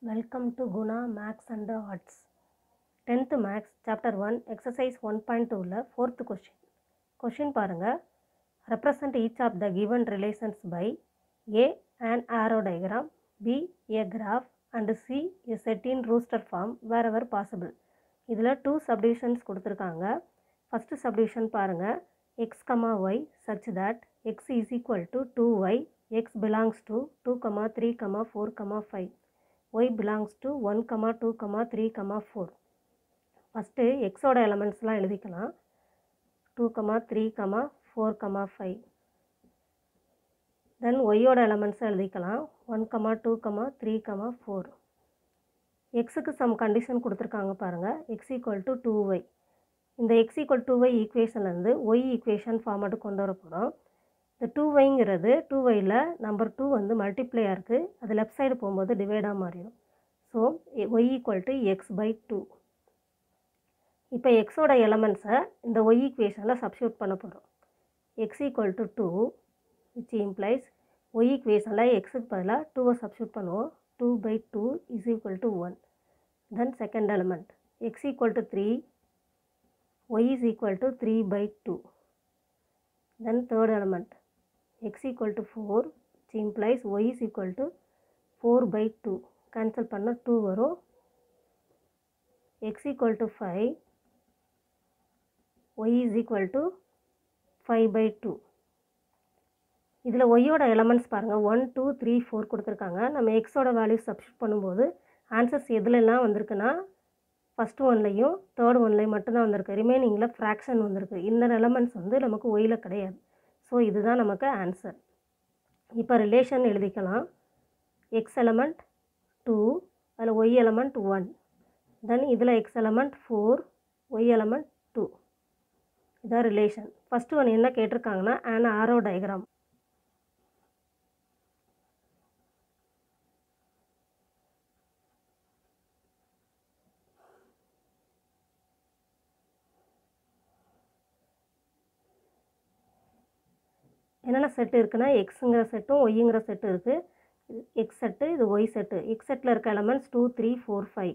Welcome to Guna Maths and Arts. 10th Maths Chapter 1 Exercise 1.2 உள்ள 4th question. Question பாருங்க Represent each of the given relations by A. An arrow diagram B. A graph and C. A set in rooster form wherever possible. இதில் two subdivisions கொடுத்துருக்காங்க first subdivision பாருங்கள் x comma y such that x is equal to two y x belongs to two comma three comma four comma five y belongs to one comma two comma three comma four first எக்ஸோட எலமெண்ட்ஸ்லாம் எழுதிக்கலாம் two comma three comma four comma five then ஒய்யோட எலமெண்ட்ஸை எழுதிக்கலாம் one comma two comma three comma four எக்ஸுக்கு some condition கொடுத்துருக்காங்க பாருங்கள் x equal to two y இந்த எக்ஸ் ஈக்குவல் டூ ஒய் ஈக்குவேஷன்லேருந்து ஒய் ஈக்குவேஷன் ஃபார்மேட்டு கொண்டு வர போகிறோம் இந்த டூ ஒய்ங்கிறது டூ ஒயில் நம்பர் டூ வந்து மல்டிப்ளையாக இருக்குது அது லெஃப்ட் சைடு போகும்போது டிவைடாக மாறிடும் so y equal to x by two இப்போ எக்ஸோட எலமெண்ட்ஸை இந்த ஒய் ஈக்குவேஷனில் சப்ஸ்டியூட் பண்ண போகிறோம் x equal to two which implies y ஈக்குவேஷனில் எக்ஸுக்கு பதிலாக டூவை சப்ஸ்டியூட் பண்ணுவோம் two by two is equal to one then second element X equal to three y is equal to three by two then third element x equal to 4 which implies y is equal to 4 by 2 cancel பண்ண 2 வரும் x equal to 5 y is equal to 5 by 2 இதில் ஒய்யோட elements பாருங்கள் one two three four கொடுத்துருக்காங்க நம்ம எக்ஸோட value substitute பண்ணும்போது answers எதுலெல்லாம் வந்திருக்குன்னா ஃபஸ்ட் ஒன்லையும் தேர்ட் ஒன்லையும் மட்டும்தான் வந்திருக்கு ரிமைனிங்கில் ஃப்ராக்ஷன் வந்திருக்கு இன்னர் எலமெண்ட்ஸ் வந்து நமக்கு ஒயில் கிடையாது ஸோ இதுதான் நமக்கு ஆன்சர் இப்போ ரிலேஷன் எழுதிக்கலாம் எக்ஸ் எலமெண்ட் டூ அதில் ஒய் எலமெண்ட் ஒன் தென் இதில் x element four y element two இதான் ரிலேஷன் ஃபஸ்ட்டு ஒன் என்ன கேட்டிருக்காங்கன்னா ஆன் ஆரோ டயக்ராம் என்னென்ன செட்டு இருக்குன்னா எக்ஸுங்கிற செட்டும் ஒய்ங்கிற செட்டு இருக்குது எக்ஸ் செட்டு இது ஒய் செட்டு எக்ஸ் செட்டில் இருக்க elements two three four five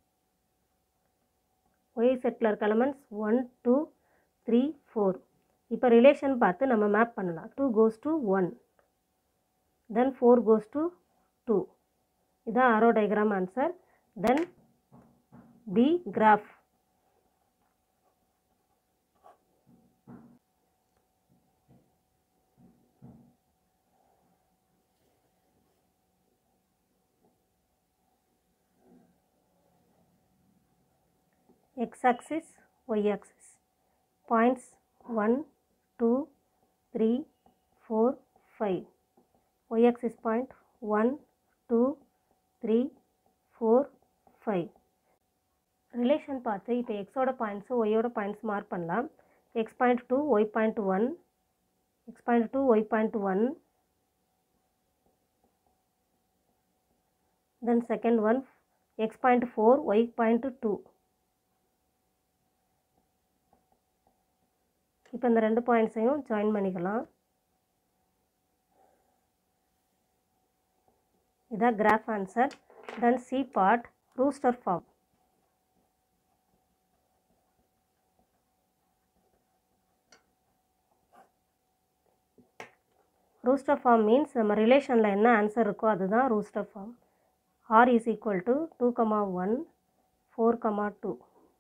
y செட்டில் இருக்க elements one two three four இப்போ ரிலேஷன் பார்த்து நம்ம மேப் பண்ணலாம் two goes to one then four goes to two இதான் arrow diagram answer then B graph x-axis, y-axis. Points 1, 2, 3, 4, 5. Y-axis point 1, 2, 3, 4, 5. Relation பார்த்து இப்போ எக்ஸோட பாயிண்ட்ஸு ஒய்யோட பாயிண்ட்ஸ் மார்க் பண்ணலாம் x point two y point one x point two y point one then second one x point four y point two இப்போ இந்த ரெண்டு பாயிண்ட்ஸையும் join பண்ணிக்கலாம் இதான் graph answer then C part roster form roster form means நம்ம ரிலேஷனில் என்ன answer இருக்கோ அதுதான் roster form R is equal to two comma one four comma two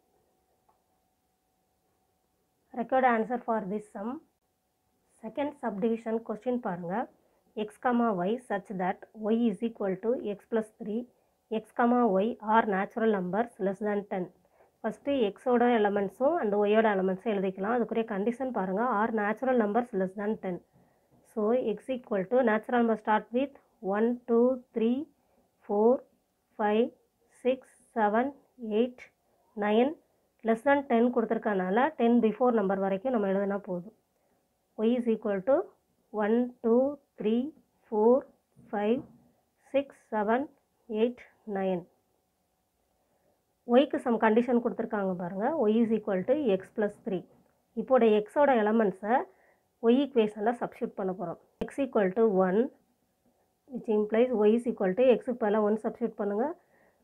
record answer for this sum second subdivision question பாருங்க x comma y such that y is equal to x plus 3 x comma y are natural numbers less than 10 first எக்ஸோட எலமெண்ட்ஸும் and ஒய்யோட எலமெண்ட்ஸும் எழுதிக்கலாம் அதுக்குரிய condition பாருங்கள் are natural numbers less than ten so x equal to natural number start with one two three four five six seven eight nine less than ten கொடுத்துருக்கனால ten before number வரைக்கும் நம்ம எழுதினா போதும் y is equal to one two three four five six seven eight nine ஒய்க்கு some condition கொடுத்துருக்காங்க பாருங்கள் y is equal to X plus three இப்போட எக்ஸோட எலமெண்ட்ஸை ஒய் ஈக்குவேஷனில் சப்ஸ்டியூட் பண்ண போகிறோம் x equal to one which implies y is equal to எக்ஸுக்கு பதிலாக ஒன் சப்ஸ்டியூட் பண்ணுங்கள்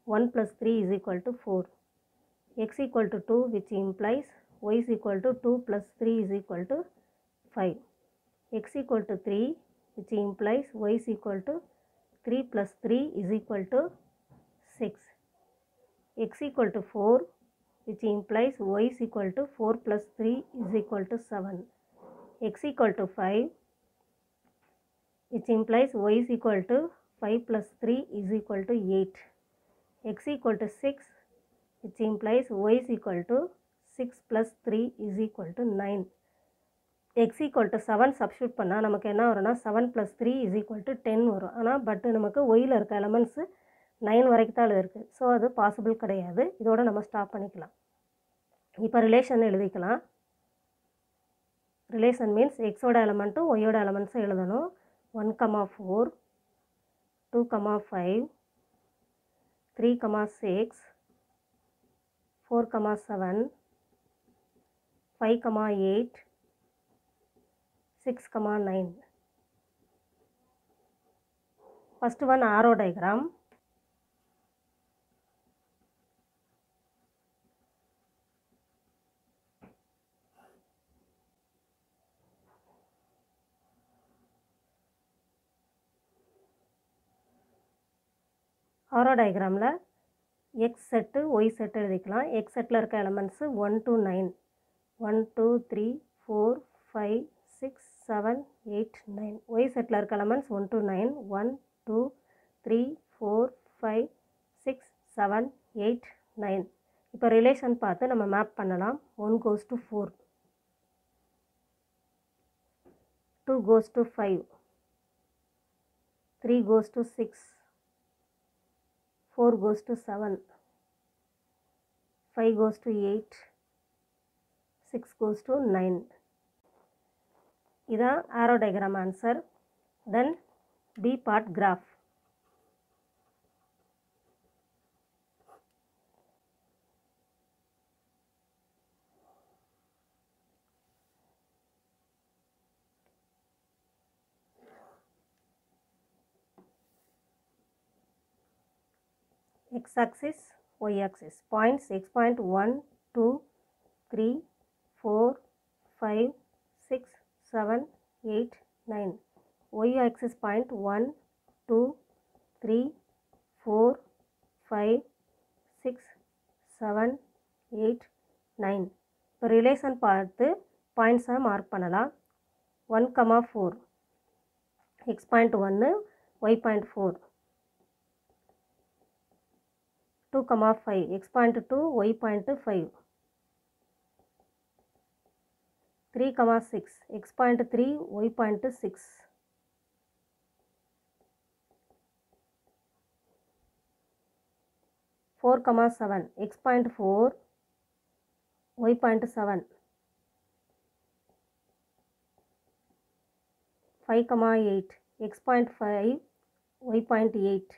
1 plus 3 is equal to 4. x equal to 2 which implies y is equal to 2 plus 3 is equal to 5. x equal to 3 which implies y is equal to 3 plus 3 is equal to 6. x equal to 4 which implies y is equal to 4 plus 3 is equal to 7. x equal to 5 which implies y is equal to 5 plus 3 is equal to 8. x equal to 6 which implies y is equal to 6 plus 3 is equal to 9. x equal to 7 substitute பண்ணால் நமக்கு என்ன வரும்னா 7 plus 3 is equal to 10 வரும் ஆனால் but நமக்கு while இருக்க elements nine வரைக்கும் தான் இருக்குது ஸோ அது பாசிபிள் கிடையாது இதோட நம்ம ஸ்டாப் பண்ணிக்கலாம் இப்போ ரிலேஷன் எழுதிக்கலாம் ரிலேஷன் மீன்ஸ் எக்ஸோட எலமெண்ட்டும் ஒய்யோட எலமெண்ட்ஸும் எழுதணும் one comma four two comma five three comma six four comma seven five comma eight six comma nine first one arrow diagram arrow டயக்ராமில் எக்ஸ் செட்டு ஒய் செட்டு எழுதிக்கலாம் x செட்டில் இருக்க elements one to nine one two three four five six seven eight nine y செட்டில் இருக்க elements one to nine one two three four five six seven eight nine இப்போ relation பார்த்து நம்ம map பண்ணலாம் one goes to four two goes to five three goes to six 4 goes to 7, 5 goes to 8, 6 goes to 9. இதான் arrow diagram answer. Then B part graph. x axis y axis points x point 1 2 3 4 5 6 7 8 9 y axis point 1 2 3 4 5 6 7 8 9 இப்போ relation பார்த்து பாயிண்ட்ஸை mark பண்ணலாம் one comma four x point ஒன்று y point four 2 comma 5 x point 2 y point 5 3 comma 6 x point 3 y point 6 4 comma 7 x point 4 y point 7 5 comma 8 x point 5 y point 8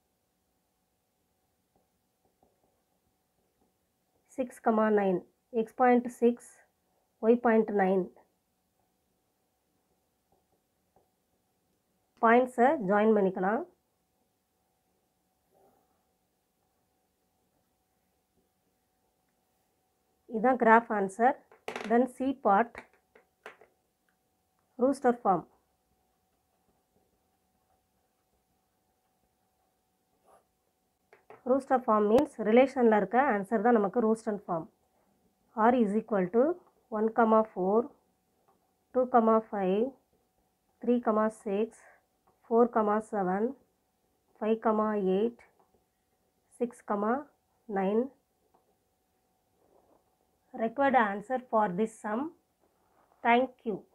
6 comma 9 x point 6 y point 9 பாயிண்ட்ஸை join பண்ணிக்கலாம் இதுதான் graph answer then C part roster form roster form means ரிலேஷனில் இருக்க answer தான் நமக்கு roster form R is equal to one comma four two comma five three comma six four comma seven five comma eight six comma nine required answer for this sum. Thank you.